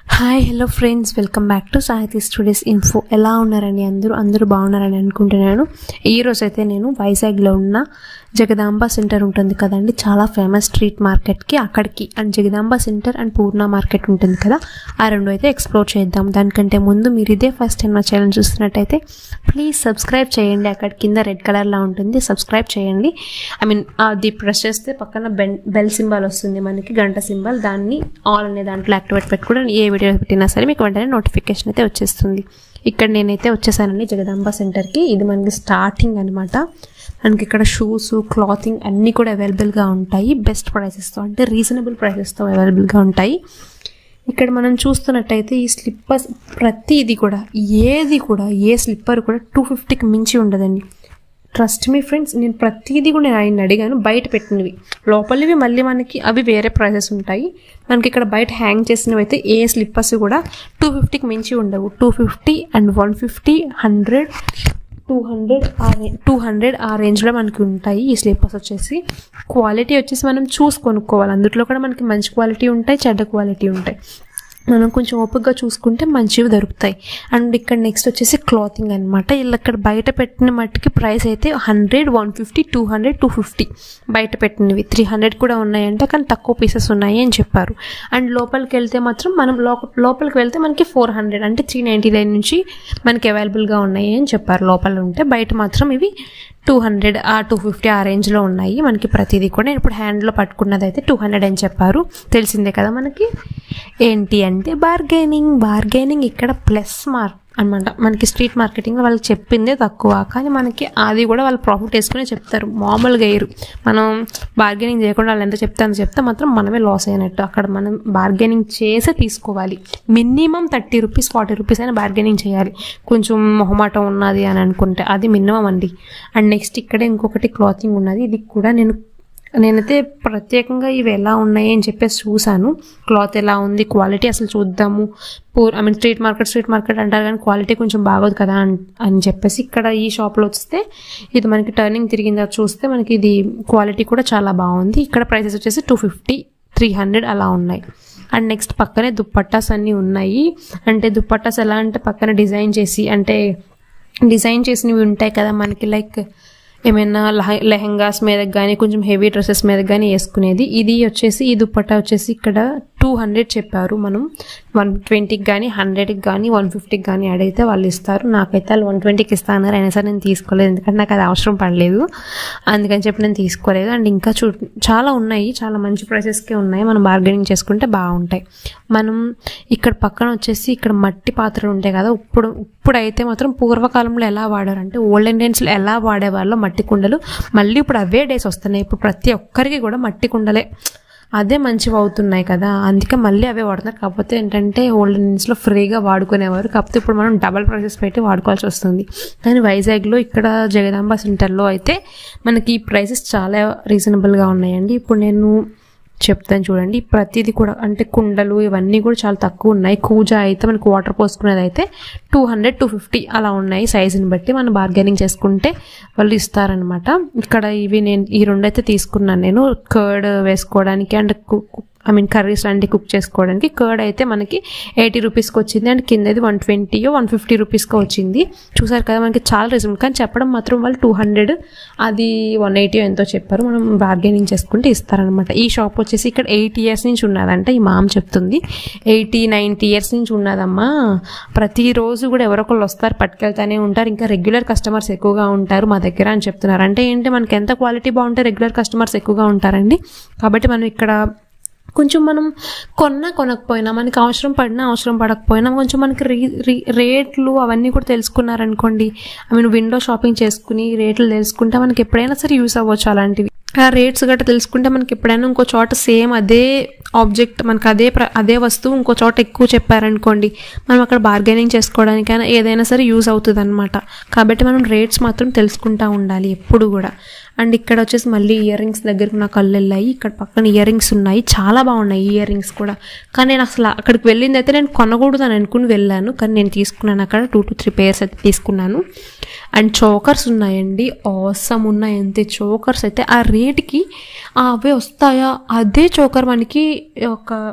hi hello friends welcome back to Sahiti studios info ఎలా ఉన్నారని అందరూ అందరూ బాగున్నారని అనుకుంటున్నాను ఈ రోజు అయితే నేను వైజాగ్లో ఉన్న జగదాంబ సెంటర్ ఉంటుంది కదండి చాలా ఫేమస్ స్ట్రీట్ మార్కెట్కి అక్కడికి and Jagadamba centre and Purna market ఉంటుంది కదా ఆ రెండు అయితే ఎక్స్ప్లోర్ చేద్దాం దానికంటే ముందు మీరు ఇదే ఫస్ట్ టైం నా ఛానల్ చూస్తున్నట్టయితే ప్లీజ్ సబ్స్క్రైబ్ చేయండి అక్కడ కింద రెడ్ కలర్లా ఉంటుంది సబ్స్క్రైబ్ చేయండి ఐ మీన్ అది ప్రెస్ చేస్తే పక్కన బెన్ బెల్ సింబల్ వస్తుంది మనకి గంట సింబల్ దాన్ని ఆల్ అనే దాంట్లో యాక్టివేట్ పెట్టుకోవడం ఏ వీడియో పెట్టినా సరే మీకు వెంటనే నోటిఫికేషన్ అయితే వచ్చేస్తుంది ఇక్కడ నేనైతే వచ్చేసానండి జగదాంబ సెంటర్కి ఇది మనకి స్టార్టింగ్ అనమాట మనకి ఇక్కడ షూస్ క్లాతింగ్ అన్నీ కూడా అవైలబుల్గా ఉంటాయి బెస్ట్ ప్రైసెస్తో అంటే రీజనబుల్ ప్రైసెస్తో అవైలబుల్గా ఉంటాయి ఇక్కడ మనం చూస్తున్నట్టయితే ఈ స్లిప్పర్స్ ప్రతిది కూడా ఏది కూడా ఏ స్లిప్పర్ కూడా టూ ఫిఫ్టీకి మించి ఉండదండి ట్రస్ట్ మీ ఫ్రెండ్స్ నేను ప్రతిదీ కూడా నేను ఆయన అడిగాను బయట పెట్టినవి లోపలివి మళ్ళీ మనకి అవి వేరే ప్రైసెస్ ఉంటాయి మనకి ఇక్కడ బయట హ్యాంగ్ చేసినవి అయితే ఏ స్లిప్పర్స్ కూడా టూ ఫిఫ్టీకి మించి ఉండవు two fifty and one fifty hundred two hundred ఆ రే టూ హండ్రెడ్ ఆ రేంజ్లో మనకి ఉంటాయి ఈ స్లీపర్స్ వచ్చేసి క్వాలిటీ వచ్చేసి మనం చూసి కొనుక్కోవాలి అందులో కూడా మనకి మంచి క్వాలిటీ ఉంటాయి చెడ్డ క్వాలిటీ ఉంటాయి మనం కొంచెం ఓపికగా చూసుకుంటే మంచివి దొరుకుతాయి అండ్ ఇక్కడ నెక్స్ట్ వచ్చేసి క్లాతింగ్ అనమాట వీళ్ళు అక్కడ బయట పెట్టిన మట్టుకి ప్రైస్ అయితే hundred one fifty two hundred two fifty బయట పెట్టినవి త్రీ హండ్రెడ్ కూడా ఉన్నాయంటే కానీ తక్కువ పీసెస్ ఉన్నాయి అని చెప్పారు అండ్ లోపలికి వెళ్తే మాత్రం మనం లోప లోపలికి వెళ్తే మనకి ఫోర్ హండ్రెడ్ అంటే త్రీ నైంటీ నైన్ నుంచి మనకి అవైలబుల్గా ఉన్నాయి అని చెప్పారు లోపల ఉంటే బయట మాత్రం ఇవి టూ హండ్రెడ్ ఆ టూ ఫిఫ్టీ ఆ రేంజ్లో ఉన్నాయి మనకి ప్రతిదీ కూడా నేను ఇప్పుడు హ్యాండ్లో పట్టుకున్నది అయితే టూ హండ్రెడ్ అని చెప్పారు తెలిసిందే కదా మనకి ఏంటి అంటే బార్గెనింగ్ బార్గెనింగ్ ఇక్కడ ప్లస్ మార్క్ అనమాట మనకి స్ట్రీట్ మార్కెటింగ్లో వాళ్ళకి చెప్పిందే తక్కువ కానీ మనకి అది కూడా వాళ్ళు ప్రాఫిట్ వేసుకునే చెప్తారు మామూలుగా వేయరు మనం బార్గెనింగ్ చేయకుండా వాళ్ళు ఎంత చెప్తే అంత చెప్తే మాత్రం మనమే లాస్ అయినట్టు అక్కడ మనం బార్గెనింగ్ చేసే తీసుకోవాలి minimum thirty rupees forty rupees అయినా బార్గెనింగ్ చేయాలి కొంచెం మొహమాటం ఉన్నది అని అనుకుంటే అది మినిమం అండి అండ్ నెక్స్ట్ ఇక్కడే ఇంకొకటి క్లాతింగ్ ఉన్నది ఇది కూడా నేను నేనైతే ప్రత్యేకంగా ఇవి ఎలా ఉన్నాయి అని చెప్పేసి చూశాను క్లాత్ ఎలా ఉంది క్వాలిటీ అసలు చూద్దాము poor I mean street market street market అంటారు కానీ క్వాలిటీ కొంచెం బాగోదు కదా అన్- అని చెప్పేసి ఇక్కడ ఈ షాప్లో వస్తే ఇది మనకి టర్నింగ్ తిరిగిందా చూస్తే మనకి ఇది క్వాలిటీ కూడా చాలా బాగుంది ఇక్కడ ప్రైసెస్ వచ్చేసి టూ ఫిఫ్టీ త్రీ హండ్రెడ్ అలా ఉన్నాయి అండ్ నెక్స్ట్ పక్కనే దుప్పట్టాస్ అన్నీ ఉన్నాయి అంటే దుప్పట్టాస్ ఎలా అంటే పక్కన డిజైన్ చేసి అంటే డిజైన్ చేసినవి ఉంటాయి కదా మనకి లైక్ ఏమైనా లహ- లెహంగాస్ మీద కానీ కొంచెం హెవీ డ్రెస్సెస్ మీద కానీ వేసుకునేది ఇది వచ్చేసి ఈ దుప్పట్టా వచ్చేసి ఇక్కడ టూ హండ్రెడ్ చెప్పారు మనం వన్ ట్వంటీకి కానీ హండ్రెడ్కి కానీ వన్ ఫిఫ్టీకి కానీ అడిగితే వాళ్ళు ఇస్తారు నాకైతే వాళ్ళు వన్ ట్వంటీకి ఇస్తాన్నారు అయినా సరే నేను తీసుకోలేదు ఎందుకంటే నాకు అది అవసరం పడలేదు అందుకని చెప్పి నేను తీసుకోలేదు అండ్ ఇంకా చూ చాలా ఉన్నాయి చాలా మంచి ప్రైసెస్కే ఉన్నాయి మనం బార్గెనింగ్ చేసుకుంటే బాగుంటాయి మనం ఇక్కడ పక్కన వచ్చేసి ఇక్కడ మట్టి పాత్రలు ఉంటాయి కదా ఇప్పుడు ఇప్పుడైతే మాత్రం పూర్వకాలంలో ఎలా వాడారంటే ఓల్డెన్ డేస్లో ఎలా వాడేవాళ్ళో మట్టి కుండలు మళ్ళీ ఇప్పుడు అవే డేస్ వస్తున్నాయి ఇప్పుడు ప్రతి ఒక్కరికి కూడా మట్టి కుండలే అదే మంచివి అవుతున్నాయి కదా అందుకే మళ్ళీ అవే వాడుతున్నారు కాకపోతే ఏంటంటే ఓల్డెన్ డేస్లో ఫ్రీగా వాడుకునేవారు కాకపోతే ఇప్పుడు మనం డబల్ ప్రైసెస్ పెట్టి వాడుకోవాల్సి వస్తుంది కానీ వైజాగ్లో ఇక్కడ జగదాంబ సెంటర్లో అయితే మనకి ఈ ప్రైసెస్ చాలా రీజనబుల్గా ఉన్నాయండి ఇప్పుడు నేను చెప్తాను చూడండి ప్రతిదీ కూడా అంటే కుండలు ఇవన్నీ కూడా చాలా తక్కువ ఉన్నాయి కూజా అయితే మనకు వాటర్ పోసుకునేది అయితే టూ హండ్రెడ్ టూ ఫిఫ్టీ అలా ఉన్నాయి సైజుని బట్టి మనం బార్గెనింగ్ చేసుకుంటే వాళ్ళు ఇస్తారనమాట ఇక్కడ ఇవి నేను ఈ రెండు అయితే తీసుకున్నాను నేను కర్డ్ వేసుకోవడానికి అండ్ ఐ మీన్ కర్రీస్ లాంటివి కుక్ చేసుకోవడానికి కర్డ్ అయితే మనకి ఎయిటీ రూపీస్కి వచ్చింది అండ్ కిందది వన్ ట్వంటీయో వన్ ఫిఫ్టీ రూపీస్కి వచ్చింది చూసారు కదా మనకి చాలా రీజన్ కానీ చెప్పడం మాత్రం వాళ్ళు టూ హండ్రెడ్ అది వన్ ఎయిటీ ఎంతో చెప్పారు మనం బార్గెనింగ్ చేసుకుంటే ఇస్తారనమాట ఈ షాప్ వచ్చేసి ఇక్కడ ఎయిట్ ఇయర్స్ నుంచి ఉన్నదంట ఈ మామ చెప్తుంది ఎయిటీ నైంటీ ఇయర్స్ నుంచి ఉన్నదమ్మా ప్రతిరోజు కూడా ఎవరొకళ్ళు వస్తారు పట్టుకెళ్తానే ఉంటారు ఇంకా రెగ్యులర్ కస్టమర్స్ ఎక్కువగా ఉంటారు మా దగ్గర అని చెప్తున్నారు అంటే ఏంటి మనకి ఎంత క్వాలిటీ బాగుంటే రెగ్యులర్ కస్టమర్స్ ఎక్కువగా ఉంటారండి కాబట్టి మనం ఇక్కడ కొంచెం మనం కొన్నా కొనకపోయినా మనకి అవసరం పడినా అవసరం పడకపోయినా కొంచెం మనకి రీ రీ రేట్లు అవన్నీ కూడా తెలుసుకున్నారనుకోండి ఐ మీన్ విండో షాపింగ్ చేసుకుని రేట్లు తెలుసుకుంటే మనకి ఎప్పుడైనా సరే యూస్ అవ్వచ్చు అలాంటివి ఆ రేట్స్ గట్రా తెలుసుకుంటే మనకి ఎప్పుడైనా ఇంకో చోట సేమ్ అదే ఆబ్జెక్ట్ మనకి అదే ప్ర అదే వస్తువు ఇంకో చోట ఎక్కువ చెప్పారనుకోండి మనం అక్కడ బార్గెనింగ్ చేసుకోవడానికైనా ఏదైనా సరే యూజ్ అవుతుంది అనమాట కాబట్టి మనం రేట్స్ మాత్రం తెలుసుకుంటా ఉండాలి ఎప్పుడు కూడా అండ్ ఇక్కడ వచ్చేసి మళ్ళీ ఇయర్ రింగ్స్ దగ్గరకు నా కళ్ళు వెళ్ళాయి ఇక్కడ పక్కన ఇయర్ రింగ్స్ ఉన్నాయి చాలా బాగున్నాయి ఇయర్ రింగ్స్ కూడా కానీ నేను అసలు అక్కడికి వెళ్ళింది అయితే నేను కొనకూడదు అని అనుకుని వెళ్ళాను కానీ నేను తీసుకున్నాను అక్కడ టూ టు త్రీ పేర్స్ అయితే తీసుకున్నాను అండ్ చోకర్స్ ఉన్నాయండి ఆసమ్ ఉన్నాయి అంతే చోకర్స్ అయితే ఆ రేట్కి అవే వస్తాయా అదే చోకర్ మనకి ఒక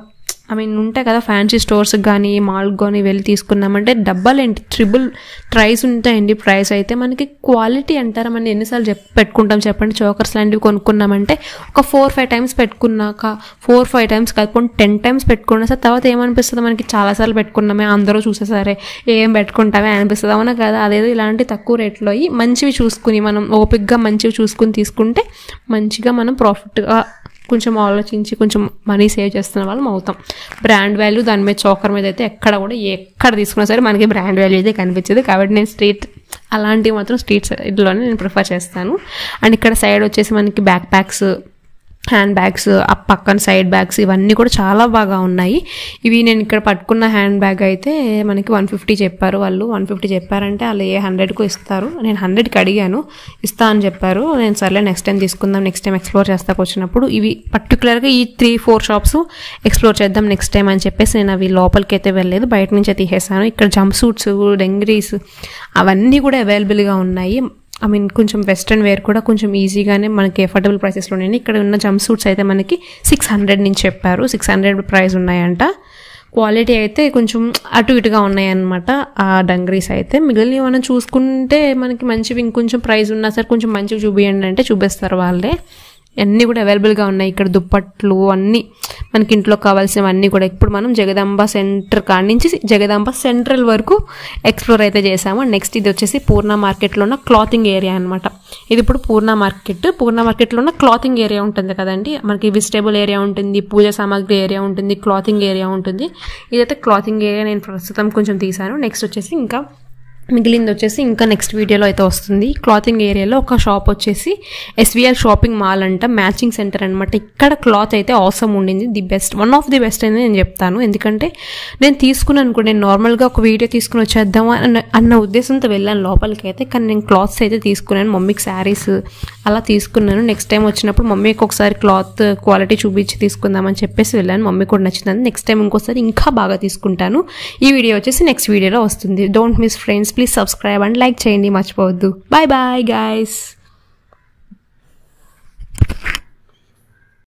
ఐ మీన్ ఉంటాయి కదా ఫ్యాన్సీ స్టోర్స్కి కానీ మాల్కి కానీ వెళ్ళి తీసుకున్నామంటే డబ్బాలు ఏంటి ట్రిపుల్ ట్రైస్ ఉంటాయండి ప్రైస్ అయితే మనకి క్వాలిటీ అంటారా మనం ఎన్నిసార్లు చెప్ పెట్టుకుంటాం చెప్పండి చోకర్స్ లాంటివి కొనుక్కున్నామంటే ఒక ఫోర్ ఫైవ్ టైమ్స్ పెట్టుకున్నాక ఫోర్ ఫైవ్ టైమ్స్ కాదు టెన్ టైమ్స్ పెట్టుకున్నా సార్ తర్వాత ఏమనిపిస్తుంది మనకి చాలాసార్లు పెట్టుకున్నామే అందరూ చూసేసరే ఏం పెట్టుకుంటామే అనిపిస్తుంది అవునా కదా అదేదో ఇలాంటి తక్కువ రేట్లో అయ్యి మంచివి చూసుకుని మనం ఓపిక్గా మంచివి చూసుకుని తీసుకుంటే మంచిగా మనం ప్రాఫిట్గా కొంచెం ఆలోచించి కొంచెం మనీ సేవ్ చేస్తున్న వాళ్ళం అవుతాం బ్రాండ్ వాల్యూ దాని మీద చోకర్ మీద అయితే ఎక్కడ కూడా ఎక్కడ తీసుకున్నా సరే మనకి బ్రాండ్ వాల్యూ అయితే కనిపించదు కాబట్టి నేను స్ట్రీట్ అలాంటివి మాత్రం స్ట్రీట్ సైడ్లోనే నేను ప్రిఫర్ చేస్తాను అండ్ ఇక్కడ సైడ్ వచ్చేసి మనకి బ్యాక్ ప్యాక్స్ హ్యాండ్ బ్యాగ్స్ ఆ పక్కన సైడ్ బ్యాగ్స్ ఇవన్నీ కూడా చాలా బాగా ఉన్నాయి ఇవి నేను ఇక్కడ పట్టుకున్న హ్యాండ్ బ్యాగ్ అయితే మనకి వన్ ఫిఫ్టీ చెప్పారు వాళ్ళు వన్ ఫిఫ్టీ చెప్పారంటే వాళ్ళు ఏ హండ్రెడ్కు ఇస్తారు నేను హండ్రెడ్కి అడిగాను ఇస్తా అని చెప్పారు నేను సర్లే నెక్స్ట్ టైం తీసుకుందాం నెక్స్ట్ టైం ఎక్స్ప్లోర్ చేస్తాకు వచ్చినప్పుడు ఇవి పర్టికులర్గా ఈ త్రీ ఫోర్ షాప్స్ ఎక్స్ప్లోర్ చేద్దాం నెక్స్ట్ టైం అని చెప్పేసి నేను అవి లోపలికి అయితే వెళ్ళలేదు బయట నుంచి తీసేసాను ఇక్కడ జంప్ సూట్స్ డెంగ్రీస్ అవన్నీ కూడా అవైలబుల్గా ఉన్నాయి ఐ మీన్ కొంచెం వెస్ట్రన్ వేర్ కూడా కొంచెం ఈజీగానే మనకి ఎఫోర్డబుల్ ప్రైసెస్లో ఉన్నాయి ఇక్కడ ఉన్న జంప్ సూట్స్ అయితే మనకి సిక్స్ హండ్రెడ్ నుంచి చెప్పారు సిక్స్ హండ్రెడ్ ప్రైస్ ఉన్నాయంట క్వాలిటీ అయితే కొంచెం అటు ఇటుగా ఉన్నాయన్నమాట ఆ డంగ్రీస్ అయితే మిగిలిన మనం చూసుకుంటే మనకి మంచివి ఇంకొంచెం ప్రైస్ ఉన్నా సరే కొంచెం మంచివి చూపియండి అంటే చూపిస్తారు వాళ్ళే అన్నీ కూడా అవైలబుల్గా ఉన్నాయి ఇక్కడ దుప్పట్లు అన్నీ మనకి ఇంట్లో కావాల్సినవన్నీ కూడా ఇప్పుడు మనం జగదాంబ సెంటర్ కాడి నుంచి జగదాంబ సెంట్రల్ వరకు ఎక్స్ప్లోర్ అయితే చేసాము నెక్స్ట్ ఇది వచ్చేసి పూర్ణ మార్కెట్లో ఉన్న క్లాతింగ్ ఏరియా అనమాట ఇది ఇప్పుడు పూర్ణ మార్కెట్ పూర్ణ మార్కెట్లో ఉన్న క్లాతింగ్ ఏరియా ఉంటుంది కదండి మనకి వెజిటేబుల్ ఏరియా ఉంటుంది పూజ సామాగ్రి ఏరియా ఉంటుంది క్లాతింగ్ ఏరియా ఉంటుంది ఇదైతే క్లాతింగ్ ఏరియా నేను ప్రస్తుతం కొంచెం తీసాను నెక్స్ట్ వచ్చేసి ఇంకా మిగిలింది వచ్చేసి ఇంకా నెక్స్ట్ వీడియోలో అయితే వస్తుంది క్లాతింగ్ ఏరియాలో ఒక షాప్ వచ్చేసి ఎస్విఎల్ షాపింగ్ మాల్ అంట మ్యాచింగ్ సెంటర్ అనమాట ఇక్కడ క్లాత్ అయితే అవసరం ఉండింది the best one of the best అని నేను చెప్తాను ఎందుకంటే నేను తీసుకున్నాను కూడా నేను నార్మల్గా ఒక వీడియో తీసుకుని వచ్చేద్దాము అన్న అన్న ఉద్దేశంతో వెళ్ళాను లోపలికి అయితే కానీ నేను క్లాత్స్ అయితే తీసుకున్నాను మమ్మీకి శారీస్ అలా తీసుకున్నాను నెక్స్ట్ టైం వచ్చినప్పుడు మమ్మీకి ఒకసారి క్లాత్ క్వాలిటీ చూపించి తీసుకుందామని చెప్పేసి వెళ్ళాను మమ్మీ కూడా నచ్చింది నెక్స్ట్ టైం ఇంకోసారి ఇంకా బాగా తీసుకుంటాను ఈ వీడియో వచ్చేసి నెక్స్ట్ వీడియోలో వస్తుంది don't miss friends please subscribe and like చేయండి మర్చిపోవద్దు బాయ్ బాయ్ గాయస్